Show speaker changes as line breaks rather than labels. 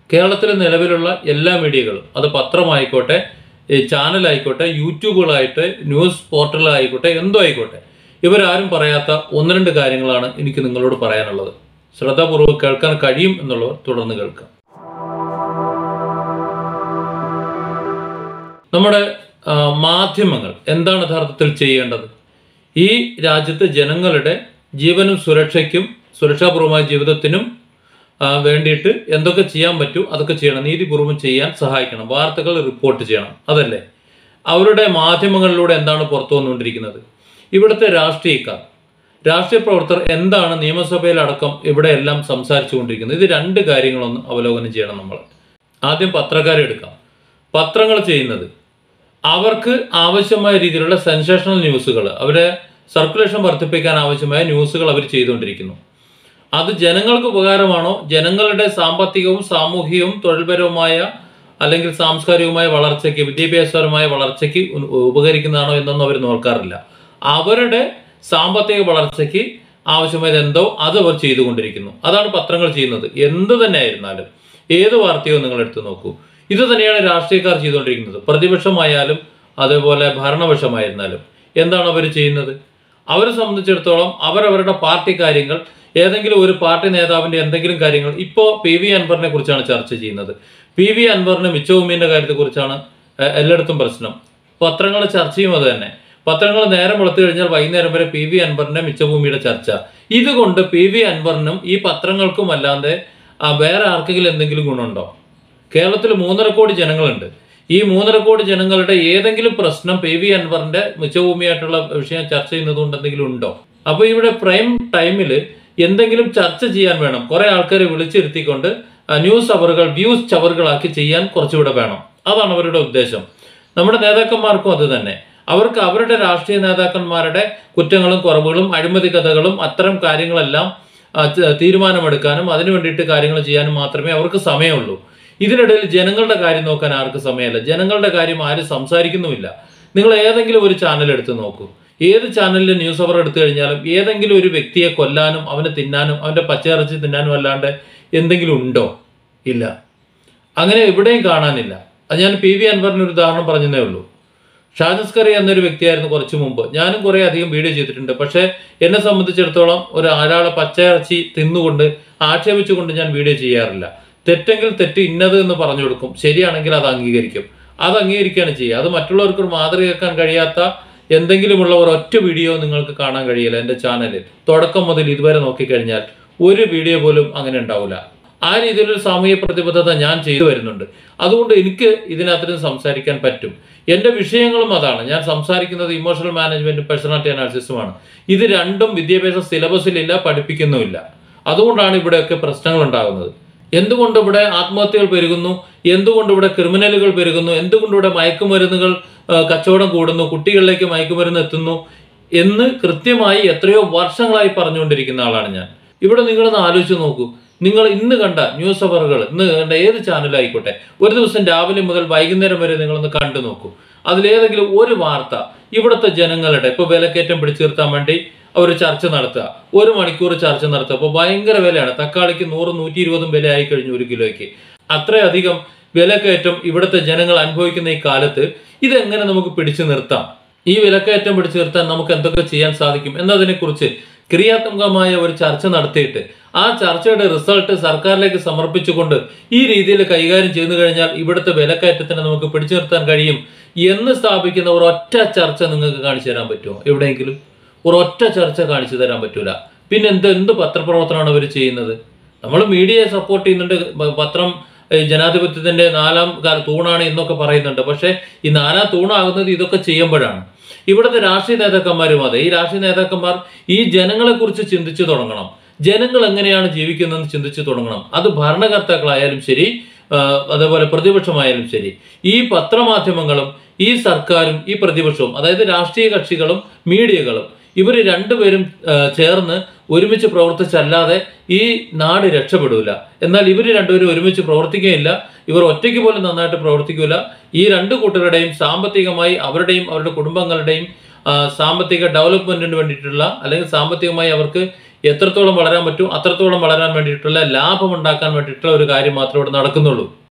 കേരളത്തിൽ നിലവിലുള്ള എല്ലാ മീഡിയകളും അത് പത്രമായിക്കോട്ടെ ഈ ചാനലായിക്കോട്ടെ യൂട്യൂബുകളായിട്ട് ന്യൂസ് പോർട്ടലുകളായിക്കോട്ടെ എന്തോ ആയിക്കോട്ടെ ഇവരാരും പറയാത്ത ഒന്ന് രണ്ട് കാര്യങ്ങളാണ് എനിക്ക് നിങ്ങളോട് പറയാനുള്ളത് ശ്രദ്ധാപൂർവ്വം കേൾക്കാൻ കഴിയും എന്നുള്ളവർ തുടർന്ന് കേൾക്കാം നമ്മുടെ ആ, മാധ്യമങ്ങൾ എന്താണ് യഥാർത്ഥത്തിൽ ചെയ്യേണ്ടത് ഈ രാജ്യത്ത് ജനങ്ങളുടെ ജീവനും സുരക്ഷയ്ക്കും സുരക്ഷാപൂർവമായ ജീവിതത്തിനും ആ, വേണ്ടിയിട്ട് എന്തൊക്കെ ചെയ്യാൻ പറ്റൂ അതൊക്കെ ചെയ്യണം നീതിപൂർവ്വം ചെയ്യാൻ സഹായിക്കണം വാർത്തകൾ റിപ്പോർട്ട് ചെയ്യണം അതല്ലേ അവരുടെ മാധ്യമങ്ങളിലൂടെ എന്താണ് പുറത്തു വന്നുകൊണ്ടിരിക്കുന്നത് ഇവിടുത്തെ രാഷ്ട്രീയക്കാർ രാഷ്ട്രീയ പ്രവർത്തകർ എന്താണ് നിയമസഭയിലടക്കം ഇവിടെ എല്ലാം സംസാരിച്ചു കൊണ്ടിരിക്കുന്നത് ഇത് രണ്ട് കാര്യങ്ങളൊന്ന് അവലോകനം ചെയ്യണം നമ്മൾ ആദ്യം പത്രക്കാരെ എടുക്കാം പത്രങ്ങൾ ചെയ്യുന്നത് അവർക്ക് ആവശ്യമായ രീതിയിലുള്ള സെൻസേഷണൽ ന്യൂസുകൾ അവരെ സർക്കുലേഷൻ വർദ്ധിപ്പിക്കാൻ ആവശ്യമായ ന്യൂസുകൾ അവർ ചെയ്തുകൊണ്ടിരിക്കുന്നു അത് ജനങ്ങൾക്ക് ഉപകാരമാണോ ജനങ്ങളുടെ സാമ്പത്തികവും സാമൂഹികവും തൊഴിൽപരവുമായ അല്ലെങ്കിൽ സാംസ്കാരികവുമായ വളർച്ചയ്ക്ക് വിദ്യാഭ്യാസപരമായ വളർച്ചയ്ക്ക് ഉ- ഉപകരിക്കുന്നതാണോ എന്നൊന്നും അവർ നോക്കാറില്ല അവരുടെ സാമ്പത്തിക വളർച്ചയ്ക്ക് ആവശ്യമായത് എന്തോ അത് അവർ ചെയ്തുകൊണ്ടിരിക്കുന്നു അതാണ് പത്രങ്ങൾ ചെയ്യുന്നത് എന്ത് തന്നെ ആയിരുന്നാലും ഏത് വാർത്തയോ നിങ്ങൾ എടുത്തു നോക്കൂ ഇത് തന്നെയാണ് രാഷ്ട്രീയക്കാർ ചെയ്തുകൊണ്ടിരിക്കുന്നത് പ്രതിപക്ഷമായാലും അതേപോലെ ഭരണപക്ഷമായിരുന്നാലും എന്താണ് അവർ ചെയ്യുന്നത് അവരെ സംബന്ധിച്ചിടത്തോളം അവരവരുടെ പാർട്ടി കാര്യങ്ങൾ ഏതെങ്കിലും ഒരു പാർട്ടി നേതാവിന്റെ എന്തെങ്കിലും കാര്യങ്ങൾ ഇപ്പോൾ പി വി അൻവറിനെ കുറിച്ചാണ് ചർച്ച ചെയ്യുന്നത് പി വി അൻവറിന് മിച്ചഭൂമിന്റെ കാര്യത്തെക്കുറിച്ചാണ് എ- എല്ലായിടത്തും പ്രശ്നം പത്രങ്ങൾ ചർച്ചയും അത് തന്നെ പത്രങ്ങൾ നേരം വെളുത്തു കഴിഞ്ഞാൽ വൈകുന്നേരം വരെ പി വി അൻവറിന്റെ മിച്ചഭൂമിയുടെ ചർച്ച ഇതുകൊണ്ട് പി വി അൻവറിനും ഈ പത്രങ്ങൾക്കും അല്ലാതെ ആ, വേറെ ആർക്കെങ്കിലും എന്തെങ്കിലും ഗുണമുണ്ടോ കേരളത്തിൽ മൂന്നര കോടി ജനങ്ങളുണ്ട് ഈ മൂന്നര കോടി ജനങ്ങളുടെ ഏതെങ്കിലും പ്രശ്നം പി വി അൻവറിന്റെ മിച്ചഭൂമിയായിട്ടുള്ള വിഷയം ചർച്ച ചെയ്യുന്നത് കൊണ്ട് എന്തെങ്കിലും ഉണ്ടോ അപ്പൊ ഇവിടെ പ്രൈം ടൈമിൽ എന്തെങ്കിലും ചർച്ച ചെയ്യാൻ വേണം കുറെ ആൾക്കാരെ വിളിച്ചിരുത്തിക്കൊണ്ട് ആ, ന്യൂസ് അവറുകൾ വ്യൂസ് ചവറുകളാക്കി ചെയ്യാൻ കുറച്ചുകൂടെ വേണം അതാണ് അവരുടെ ഉദ്ദേശം നമ്മുടെ നേതാക്കന്മാർക്കും അത് തന്നെ അവർക്ക് അവരുടെ രാഷ്ട്രീയ നേതാക്കന്മാരുടെ കുറ്റങ്ങളും കുറവുകളും അഴിമതി കഥകളും അത്തരം കാര്യങ്ങളെല്ലാം ആ, ത- തീരുമാനമെടുക്കാനും അതിനു വേണ്ടിയിട്ട് കാര്യങ്ങൾ ചെയ്യാനും മാത്രമേ അവർക്ക് സമയമുള്ളൂ ഇതിനിടയിൽ ജനങ്ങളുടെ കാര്യം നോക്കാൻ ആർക്ക് സമയമല്ല ജനങ്ങളുടെ കാര്യം ആരും സംസാരിക്കുന്നുമില്ല നിങ്ങൾ ഏതെങ്കിലും ഒരു ചാനൽ എടുത്ത് നോക്കൂ ഏത് ചാനലിൽ ന്യൂസ് അവർ എടുത്തു കഴിഞ്ഞാലും ഏതെങ്കിലും ഒരു വ്യക്തിയെ കൊല്ലാനും അവനെ തിന്നാനും അവന്റെ പച്ചയിറച്ചി തിന്നാനും അല്ലാണ്ട് എന്തെങ്കിലും ഉണ്ടോ ഇല്ല അങ്ങനെ എവിടെയും കാണാനില്ല അത് ഞാൻ പി വി അൻവറിന് ഒരു ഉദാഹരണം പറഞ്ഞതേ ഉള്ളൂ ഷാജസ്കറി എന്നൊരു വ്യക്തിയായിരുന്നു കുറച്ചു മുമ്പ് ഞാനും കുറേ അധികം വീഡിയോ ചെയ്തിട്ടുണ്ട് പക്ഷേ എന്നെ സംബന്ധിച്ചിടത്തോളം ഒരു ഒരാളെ പച്ചയിറച്ചി തിന്നുകൊണ്ട് ആക്ഷേപിച്ചുകൊണ്ട് ഞാൻ വീഡിയോ ചെയ്യാറില്ല തെറ്റെങ്കിൽ തെറ്റ് ഇന്നത് എന്ന് പറഞ്ഞു കൊടുക്കും ശരിയാണെങ്കിൽ അത് അംഗീകരിക്കും അത് അംഗീകരിക്കുകയാണ് ചെയ്യുക അത് മറ്റുള്ളവർക്ക് ഒരു മാതൃകയാക്കാൻ കഴിയാത്ത എന്തെങ്കിലുമുള്ള ഒരു ഒറ്റ വീഡിയോ നിങ്ങൾക്ക് കാണാൻ കഴിയില്ല എൻ്റെ ചാനലിൽ തുടക്കം മുതൽ ഇതുവരെ നോക്കിക്കഴിഞ്ഞാൽ ഒരു വീഡിയോ പോലും അങ്ങനെ ഉണ്ടാവില്ല ആ രീതിയിലൊരു സാമൂഹ്യ പ്രതിബദ്ധത ഞാൻ ചെയ്തു വരുന്നുണ്ട് അതുകൊണ്ട് എനിക്ക് ഇതിനകത്ത് സംസാരിക്കാൻ പറ്റും എൻ്റെ വിഷയങ്ങളും അതാണ് ഞാൻ സംസാരിക്കുന്നത് ഇമോഷണൽ മാനേജ്മെന്റും പേഴ്സണാലിറ്റി അനാലിസിസുമാണ് ഇത് രണ്ടും വിദ്യാഭ്യാസ സിലബസിലില്ല പഠിപ്പിക്കുന്നുമില്ല അതുകൊണ്ടാണ് ഇവിടെയൊക്കെ പ്രശ്നങ്ങൾ ഉണ്ടാകുന്നത് എന്തുകൊണ്ട് ഇവിടെ ആത്മഹത്യകൾ പെരുകുന്നു എന്തുകൊണ്ട് ഇവിടെ ക്രിമിനലുകൾ പെരുകുന്നു എന്തുകൊണ്ട് ഇവിടെ മയക്കുമരുന്നുകൾ ആ, കച്ചവടം കൂടുന്നു കുട്ടികളിലേക്ക് മയക്കുമരുന്ന് എത്തുന്നു എന്ന് കൃത്യമായി എത്രയോ വർഷങ്ങളായി പറഞ്ഞുകൊണ്ടിരിക്കുന്ന ആളാണ് ഞാൻ ഇവിടെ നിങ്ങളൊന്ന് ആലോചിച്ച് നോക്കൂ നിങ്ങൾ ഇന്ന് കണ്ട ന്യൂസ് അവറുകൾ ഇന്ന് കണ്ട ഏത് ചാനലായിക്കോട്ടെ ഒരു ദിവസം രാവിലെ മുതൽ വൈകുന്നേരം വരെ നിങ്ങളൊന്ന് കണ്ടു നോക്കൂ അതിലേതെങ്കിലും ഒരു വാർത്ത ഇവിടുത്തെ ജനങ്ങളുടെ ഇപ്പോൾ വിലക്കയറ്റം പിടിച്ചു നിർത്താൻ വേണ്ടി അവർ ചർച്ച നടത്തുക ഒരു മണിക്കൂർ ചർച്ച നടത്തുക അപ്പോൾ ഭയങ്കര വിലയാണ് തക്കാളിക്ക് നൂറ് നൂറ്റി ഇരുപതും വില ആയി കഴിഞ്ഞു ഒരു കിലോയ്ക്ക് അത്രയധികം വിലക്കയറ്റം ഇവിടുത്തെ ജനങ്ങൾ അനുഭവിക്കുന്ന ഈ കാലത്ത് ഇതെങ്ങനെ നമുക്ക് പിടിച്ചു നിർത്താം ഈ വിലക്കയറ്റം പിടിച്ചു നിർത്താൻ നമുക്ക് എന്തൊക്കെ ചെയ്യാൻ സാധിക്കും എന്നതിനെക്കുറിച്ച് ക്രിയാത്മകമായ ഒരു ചർച്ച നടത്തിയിട്ട് ആ ചർച്ചയുടെ റിസൾട്ട് സർക്കാരിലേക്ക് സമർപ്പിച്ചുകൊണ്ട് ഈ രീതിയിൽ കൈകാര്യം ചെയ്തു കഴിഞ്ഞാൽ ഇവിടുത്തെ വിലക്കയറ്റത്തിനെ നമുക്ക് പിടിച്ചു നിർത്താൻ കഴിയും എന്ന് സ്ഥാപിക്കുന്ന ഒരൊറ്റ ചർച്ച നിങ്ങൾക്ക് കാണിച്ചു തരാൻ പറ്റുമോ എവിടെയെങ്കിലും ഒരൊറ്റ ചർച്ച കാണിച്ചു തരാൻ പറ്റൂല പിന്നെ എന്ത് എന്ത് പത്രപ്രവർത്തനമാണ് അവർ ചെയ്യുന്നത് നമ്മൾ മീഡിയയെ സപ്പോർട്ട് ചെയ്യുന്നുണ്ട് പ- പത്രം ഏഹ്, ജനാധിപത്യത്തിന്റെ നാലാം കാല തൂണാണ് എന്നൊക്കെ പറയുന്നുണ്ട് പക്ഷേ ഈ നാലാം തൂണാകുന്നത് ഇതൊക്കെ ചെയ്യുമ്പോഴാണ് ഇവിടുത്തെ രാഷ്ട്രീയ നേതാക്കന്മാരും അതെ ഈ രാഷ്ട്രീയ നേതാക്കന്മാർ ഈ ജനങ്ങളെ കുറിച്ച് ചിന്തിച്ചു തുടങ്ങണം ജനങ്ങൾ എങ്ങനെയാണ് ജീവിക്കുന്നതെന്ന് ചിന്തിച്ചു തുടങ്ങണം അത് ഭരണകർത്താക്കളായാലും ശരി ആ, അതേപോലെ പ്രതിപക്ഷമായാലും ശരി ഈ പത്രമാധ്യമങ്ങളും ഈ സർക്കാരും ഈ പ്രതിപക്ഷവും അതായത് രാഷ്ട്രീയ കക്ഷികളും മീഡിയകളും ഇവർ രണ്ടുപേരും ആ, ചേർന്ന് ഒരുമിച്ച് പ്രവർത്തിച്ചല്ലാതെ ഈ നാട് രക്ഷപ്പെടൂല എന്നാൽ ഇവർ രണ്ടുപേരും ഒരുമിച്ച് പ്രവർത്തിക്കുകയില്ല ഇവർ ഒറ്റയ്ക്ക് പോലും നന്നായിട്ട് പ്രവർത്തിക്കില്ല ഈ രണ്ട് കൂട്ടരുടെയും സാമ്പത്തികമായി അവരുടെയും അവരുടെ കുടുംബങ്ങളുടെയും ആ, സാമ്പത്തിക ഡെവലപ്മെന്റിന് വേണ്ടിയിട്ടുള്ള അല്ലെങ്കിൽ സാമ്പത്തികമായി അവർക്ക് എത്രത്തോളം വളരാൻ പറ്റും അത്രത്തോളം വളരാൻ വേണ്ടിയിട്ടുള്ള ലാഭം ഉണ്ടാക്കാൻ വേണ്ടിയിട്ടുള്ള ഒരു കാര്യം മാത്രമേ ഇവിടെ നടക്കുന്നുള്ളൂ